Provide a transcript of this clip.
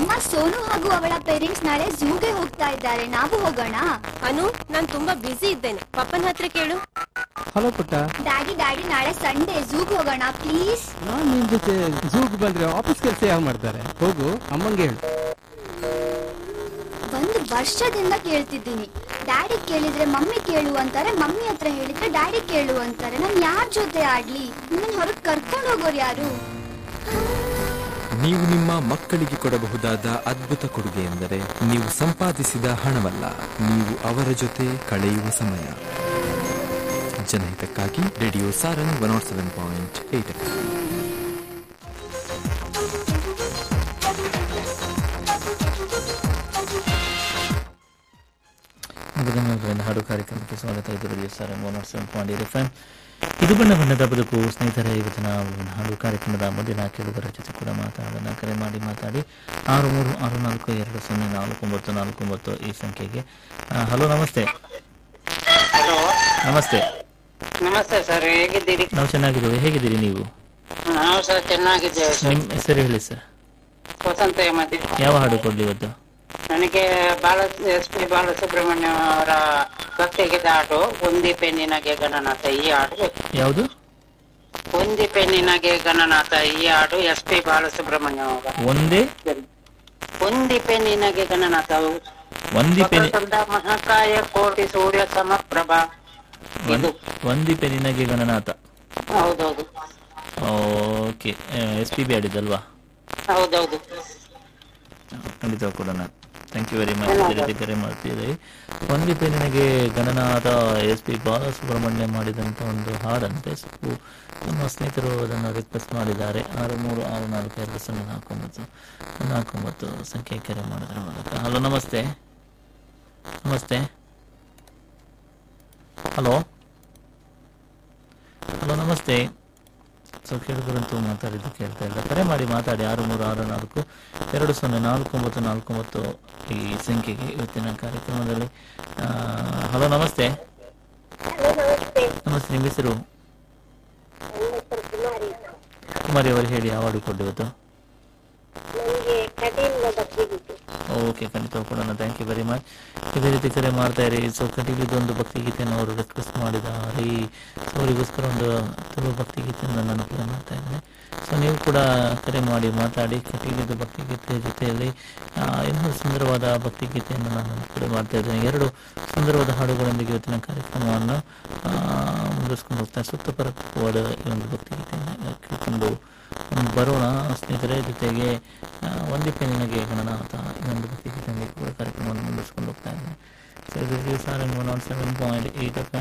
ಅಮ್ಮ ಸೋನು ಹಾಗೂ ಅವಳ ಪೇರೆಂಟ್ಸ್ ನಾಳೆ ಝೂಗೆ ಹೋಗ್ತಾ ಇದ್ದಾರೆ ನಾವು ಹೋಗೋಣ ಅನು ನಾನ್ ತುಂಬಾ ಬ್ಯುಸಿ ಇದ್ದೇನೆ ಪಪ್ಪನ ಹತ್ರ ಕೇಳು ಹಲೋ ಪುಟ್ಟ ಡ್ಯಾಡಿ ಡ್ಯಾಡಿ ನಾಳೆ ಸಂಡೇ ಝೂಗ್ ಹೋಗೋಣ ಪ್ಲೀಸ್ ನಾನ್ ನಿನ್ ಜೊತೆ ಝೂಗ್ ಬಂದ್ರೆ ಆಫೀಸ್ ಕೆಲಸ ಯಾರು ಮಾಡ್ತಾರೆ ಹೋಗು ಅಮ್ಮಂಗೆ ಹೇಳು ಒಂದು ವರ್ಷದಿಂದ ಕೇಳ್ತಿದ್ದೀನಿ ಡ್ಯಾಡಿ ಕೇಳಿದ್ರೆ ಮಮ್ಮಿ ಕೇಳು ಅಂತಾರೆ ಮಮ್ಮಿ ಹತ್ರ ಹೇಳಿದ್ರೆ ಡ್ಯಾಡಿ ಕೇಳು ಅಂತಾರೆ ನಾನ್ ಯಾರ ಜೊತೆ ಆಡ್ಲಿ ನಿಮ್ಮನ್ ಹೊರಗ್ ಕರ್ಕೊಂಡು ಹೋಗೋರು ಯಾರು ನೀವು ನಿಮ್ಮ ಮಕ್ಕಳಿಗೆ ಕೊಡಬಹುದಾದ ಅದ್ಭುತ ಕೊಡುಗೆ ಎಂದರೆ ನೀವು ಸಂಪಾದಿಸಿದ ಹಣವಲ್ಲ ನೀವು ಅವರ ಜೊತೆ ಕಳೆಯುವ ಸಮಯ ಜನಹಿತಕ್ಕಾಗಿ radio Sarang one naught seven point eight ಮೃದಂಗಗಳಿಂದ ಹಾಡು ಕಾರ್ಯಕ್ರಮಕ್ಕೆ ಸ್ವಾಗತ ಇದು radio Sarang one naught seven point eight F ಇದು ಬಣ್ಣ ಬಣ್ಣದ ಬದುಕು ಸ್ನೇಹಿತರೆ ಇವತ್ತಿನ ಹಾಡು ಕಾರ್ಯಕ್ರಮದ ಮೊದಲಿನ ಕೇಳುಗರ ಜೊತೆ ಕೂಡ ಮಾತಾಡೋಣ ಕರೆ ಮಾಡಿ ಮಾತಾಡಿ ಆರು ಮೂರು ಆರು ನಾಲ್ಕು ಎರಡು ಸೊನ್ನೆ ನಾಲ್ಕು ಒಂಬತ್ತು ನಾಲ್ಕು ಒಂಬತ್ತು ಈ ಸಂಖ್ಯೆಗೆ ಆ, ಹಲೋ ನಮಸ್ತೆ ಹಲೋ ನಮಸ್ತೆ ನಮಸ್ತೆ ಸರ್ ಹೇಗಿದ್ದೀರಿ ನಾವು ಚೆನ್ನಾಗಿದ್ದೇವೆ ಹೇಗಿದ್ದೀರಿ ನೀವು ನಾವು ಸರ್ ಚೆನ್ನಾಗಿದ್ದೇವೆ ಸರ್ ನಿಮ್ಮ ಹೆಸರು ಹೇಳಿ ಸರ್ ವಸಂತ ಮಧ್ಯೆ ಯಾವ ಹಾಡು ಕೊಡ್ಲಿ ಇವತ್ತು ನನಗೆ ಬಾಲ ಎಸ್ ಪಿ ಬಾಲಸುಬ್ರಹ್ಮಣ್ಯ ಅವರ ಭಕ್ತಿಗೀತ ಹಾಡು ಒಂದಿ ಪೆನ್ನಿನಗೆ ಗಣನಾಥ ಈ ಹಾಡು ಬೇಕು. ಯಾವುದು ಒಂದಿ ಪೆನ್ನಿನಗೆ ಗಣನಾಥ ಈ ಹಾಡು ಎಸ್ ಪಿ ಬಾಲಸುಬ್ರಹ್ಮಣ್ಯ ಅವರ ಒಂದೇ ಒಂದಿ ಪೆನ್ನಿನಗೆ ಗಣನಾಥ ಒಂದಿ ಪೆನಿ ವಕ್ರತುಂಡ ಮಹಾಕಾಯ ಕೋಟಿ ಸೂರ್ಯ ಸಮಪ್ರಭಾ ಇದು ಒಂದಿ ಪೆನಿನಗೆ ಗಣನಾಥ ಹೌದೌದು ಓಕೆ ಎಸ್ ಪಿ ಬಿ ಆಡಿದಲ್ವಾ ಹೌದೌದು ಖಂಡಿತ ಕೊಡೋಣ ಥ್ಯಾಂಕ್ ಯು ವೆರಿ ಮಚ್ ಇದೇ ರೀತಿ ಕರೆ ಮಾಡ್ತಿದ್ದೀರಿ ಒಂದಿ ಪೆನ್ನಿನಗೆ ಗಣನಾಥ ಎಸ್ ಪಿ ಬಾಲಸುಬ್ರಹ್ಮಣ್ಯ ಮಾಡಿದಂಥ ಒಂದು ಹಾಡಂತೆ ಸೊ ನಮ್ಮ ಸ್ನೇಹಿತರು ಅದನ್ನು ರಿಕ್ವೆಸ್ಟ್ ಮಾಡಿದ್ದಾರೆ ಆರು ಮೂರು ಆರು ನಾಲ್ಕು ಎರಡು ಸೊನ್ನೆ ನಾಲ್ಕು ಒಂಬತ್ತು ನಾಲ್ಕು ಒಂಬತ್ತು ಸಂಖ್ಯೆ ಕರೆ ಮಾಡೋದ್ರ ಮೂಲಕ ಹಲೋ ನಮಸ್ತೆ ನಮಸ್ತೆ ಹಲೋ ಹಲೋ ನಮಸ್ತೆ ಸೊ ಕೇಳಿದ್ರಂತೂ ಮಾತಾಡಿದ್ದು ಕೇಳ್ತಾ ಇಲ್ಲ ಕರೆ ಮಾಡಿ ಮಾತಾಡಿ ಆರು ಮೂರು ಆರು ನಾಲ್ಕು ಎರಡು ಸೊನ್ನೆ ನಾಲ್ಕು ಒಂಬತ್ತು ನಾಲ್ಕು ಒಂಬತ್ತು ಈ ಸಂಖ್ಯೆಗೆ ಇವತ್ತಿನ ಕಾರ್ಯಕ್ರಮದಲ್ಲಿ ಆ, ಹಲೋ ನಮಸ್ತೆ ನಮಸ್ತೆ ನಿಮ್ಮ ಹೆಸರು ಕುಮಾರಿ ಅವರು ಹೇಳಿ ಯಾವ ಹಾಡು ಕೊಟ್ಟು ಇವತ್ತು ಓಕೆ ಖಂಡಿತ ಕೊಡೋಣ ಥ್ಯಾಂಕ್ ಯು ವೆರಿ ಮಚ್ ಇದೇ ರೀತಿ ಕರೆ ಮಾಡ್ತಾ ಇರಿ ಸೊ ಕಟೀಲಿದ್ದು ಒಂದು ಭಕ್ತಿಗೀತೆಯನ್ನು ಅವರು ರಿಕ್ವೆಸ್ಟ್ ಮಾಡಿದ್ದಾರೆ ಸೊ ಅವರಿಗೋಸ್ಕರ ಒಂದು ತುಳು ಭಕ್ತಿಗೀತೆಯನ್ನು ನಾನು ಪ್ಲೇ ಮಾಡ್ತಾ ಇದ್ದೇನೆ ಸೊ ನೀವು ಕೂಡ ಕರೆ ಮಾಡಿ ಮಾತಾಡಿ ಕಟೀಲಿದ್ದು ಭಕ್ತಿಗೀತೆ ಜೊತೆಯಲ್ಲಿ ಆ, ಇನ್ನೂ ಸುಂದರವಾದ ಭಕ್ತಿಗೀತೆಯನ್ನು ನಾನು ಪ್ಲೇ ಮಾಡ್ತಾ ಇದ್ದೇನೆ ಎರಡು ಸುಂದರವಾದ ಹಾಡುಗಳೊಂದಿಗೆ ಇವತ್ತಿನ ಕಾರ್ಯಕ್ರಮವನ್ನು ಆ, ಮುಂದುವರಿಸ್ಕೊಂಡು ಹೋಗ್ತಾ ಸುತ್ತಪರವಾದ ಈ ಒಂದು ಭಕ್ತಿಗೀತೆಯನ್ನು ಕೇಳ್ಕೊಂಡು ಬರೋಣ ಸ್ನೇಹಿತರೆ ಜೊತೆಗೆ ಆ, ಒಂದೇ ಪೆನ್ನಿನಗೆ ಗಣನಾಥ ಇನ್ನೊಂದು ಭಕ್ತಿಗೀತೆಯಲ್ಲಿ ಕೂಡ ಕಾರ್ಯಕ್ರಮವನ್ನು ಮುಂದುವರಿಸ್ಕೊಂಡು ಹೋಗ್ತಾ ಇದ್ದೇನೆ ಸೊ ಇದು Sarang one seven point eight F